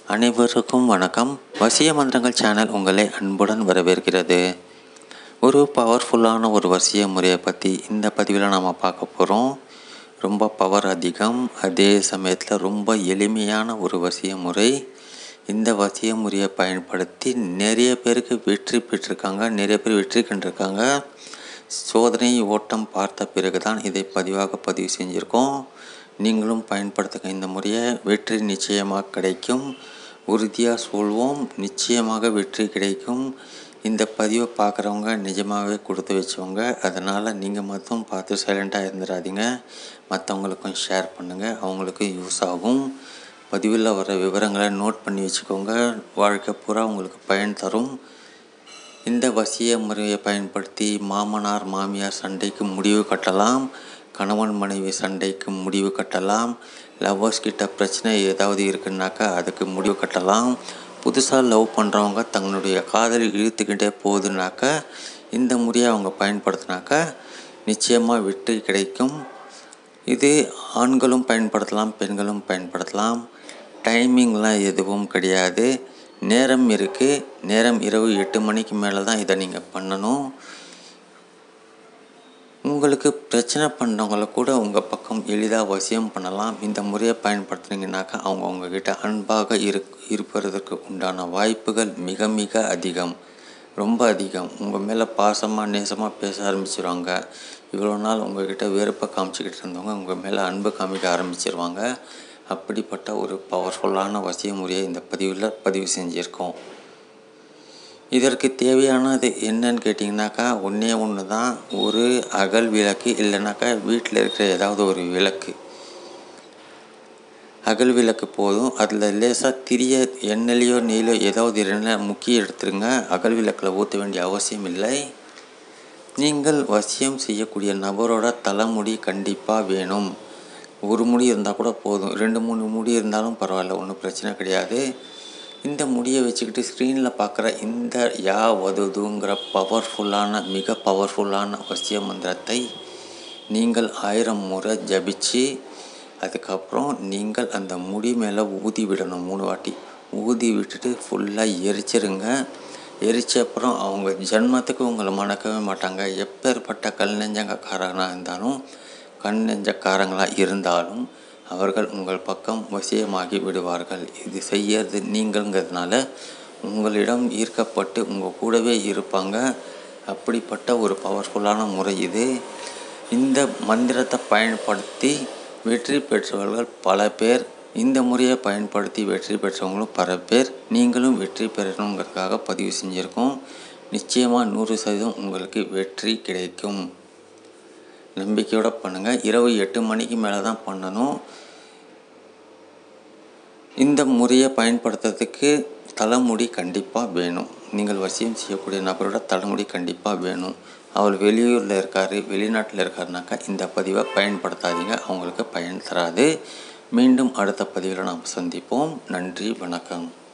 அனைவருக்கும் வணக்கம் வசிய மந்திரங்கள் சேனல் உங்களை அன்புடன் வரவேற்கிறது ஒரு பவர்ஃபுல்லான ஒரு வசிய முறையை பற்றி இந்த பதிவில் நாம் பார்க்க போகிறோம் ரொம்ப பவர் அதிகம் அதே சமயத்தில் ரொம்ப எளிமையான ஒரு வசிய முறை இந்த வசிய முறையை பயன்படுத்தி நிறைய பேருக்கு வெற்றி பெற்றிருக்காங்க நிறைய பேர் வெற்றி கண்டிருக்காங்க சோதனை ஓட்டம் பார்த்த பிறகு தான் இதை பதிவாக பதிவு செஞ்சுருக்கோம் நீங்களும் பயன்படுத்துங்க இந்த முறையை வெற்றி நிச்சயமாக கிடைக்கும் உறுதியாக சொல்வோம் நிச்சயமாக வெற்றி கிடைக்கும் இந்த பதிவை பார்க்குறவங்க நிஜமாகவே கொடுத்து வச்சவங்க அதனால் நீங்கள் மட்டும் பார்த்து சைலண்ட்டாக இருந்துடாதீங்க மற்றவங்களுக்கும் ஷேர் பண்ணுங்கள் அவங்களுக்கும் யூஸ் ஆகும் பதிவில் வர விவரங்களை நோட் பண்ணி வச்சுக்கோங்க வாழ்க்கை பூரா உங்களுக்கு பயன் தரும் இந்த வசிய முறையை பயன்படுத்தி மாமனார் மாமியார் சண்டைக்கு முடிவு கட்டலாம் கணவன் மனைவி சண்டைக்கு முடிவு கட்டலாம் லவ்வர்ஸ் கிட்ட பிரச்சனை ஏதாவது இருக்குன்னாக்கா அதுக்கு முடிவு கட்டலாம் புதுசாக லவ் பண்ணுறவங்க தங்களுடைய காதல் இழுத்துக்கிட்டே போகுதுனாக்கா இந்த முறையை அவங்க பயன்படுத்தினாக்கா நிச்சயமாக வெற்றி கிடைக்கும் இது ஆண்களும் பயன்படுத்தலாம் பெண்களும் பயன்படுத்தலாம் டைமிங்லாம் எதுவும் கிடையாது நேரம் இருக்குது நேரம் இரவு எட்டு மணிக்கு மேலே தான் இதை நீங்கள் பண்ணணும் உங்களுக்கு பிரச்சனை பண்ணுறவங்கள கூட உங்கள் பக்கம் எளிதாக வசியம் பண்ணலாம் இந்த முறையை பயன்படுத்துனீங்கன்னாக்கா அவங்க உங்ககிட்ட அன்பாக இரு இருப்பதற்கு உண்டான வாய்ப்புகள் மிக மிக அதிகம் ரொம்ப அதிகம் உங்கள் மேலே பாசமாக நேசமாக பேச ஆரம்பிச்சிருவாங்க இவ்வளோ நாள் உங்கள்கிட்ட வெறுப்பை காமிச்சிக்கிட்டு இருந்தவங்க உங்கள் மேலே அன்பு காமிக்க ஆரம்பிச்சிருவாங்க அப்படிப்பட்ட ஒரு பவர்ஃபுல்லான வசிய முறையை இந்த பதிவில் பதிவு செஞ்சுருக்கோம் இதற்கு தேவையானது என்னன்னு கேட்டிங்கனாக்கா ஒன்றே ஒன்று தான் ஒரு அகல் விளக்கு இல்லைனாக்கா வீட்டில் இருக்கிற ஏதாவது ஒரு விளக்கு அகல் விளக்கு போதும் அதில் லேசாக திரிய எண்ணெயிலையோ நெய்லையோ ஏதாவது எண்ணெய் முக்கிய எடுத்துருங்க அகல் விளக்கில் ஊற்ற வேண்டிய அவசியம் இல்லை நீங்கள் வசியம் செய்யக்கூடிய நபரோட தலைமுடி கண்டிப்பாக வேணும் ஒரு முடி இருந்தால் கூட போதும் ரெண்டு மூணு முடி இருந்தாலும் பரவாயில்ல ஒன்றும் பிரச்சனை கிடையாது இந்த முடியை வச்சுக்கிட்டு ஸ்க்ரீனில் பார்க்குற இந்த யா வதுதுங்கிற பவர்ஃபுல்லான மிக பவர்ஃபுல்லான வசிய மந்திரத்தை நீங்கள் ஆயிரம் முறை ஜபிச்சு அதுக்கப்புறம் நீங்கள் அந்த முடி மேலே ஊதி விடணும் மூணு வாட்டி ஊதி விட்டுட்டு ஃபுல்லாக எரிச்சிருங்க எரிச்ச அப்புறம் அவங்க ஜென்மத்துக்கு உங்களை மணக்கவே மாட்டாங்க எப்பேற்பட்ட கல் நெஞ்சங்கக்காரனாக இருந்தாலும் கண் நெஞ்சக்காரங்களாக இருந்தாலும் அவர்கள் உங்கள் பக்கம் வசியமாகி விடுவார்கள் இது செய்யறது நீங்கள்ங்கிறதுனால உங்களிடம் ஈர்க்கப்பட்டு உங்கள் கூடவே இருப்பாங்க அப்படிப்பட்ட ஒரு பவர்ஃபுல்லான முறை இது இந்த மந்திரத்தை பயன்படுத்தி வெற்றி பெற்றவர்கள் பல பேர் இந்த முறையை பயன்படுத்தி வெற்றி பெற்றவங்களும் பல பேர் நீங்களும் வெற்றி பெறணுங்கிறதுக்காக பதிவு செஞ்சுருக்கோம் நிச்சயமாக நூறு சதவீதம் உங்களுக்கு வெற்றி கிடைக்கும் நம்பிக்கையோடு பண்ணுங்கள் இரவு எட்டு மணிக்கு மேலே தான் பண்ணணும் இந்த முறையை பயன்படுத்துறதுக்கு தலைமுடி கண்டிப்பாக வேணும் நீங்கள் வசியம் செய்யக்கூடிய நபரோட தலைமுடி கண்டிப்பாக வேணும் அவர் வெளியூரில் இருக்கார் வெளிநாட்டில் இருக்காருனாக்கா இந்த பதிவை பயன்படுத்தாதீங்க அவங்களுக்கு பயன் தராது மீண்டும் அடுத்த பதிவில் நாம் சந்திப்போம் நன்றி வணக்கம்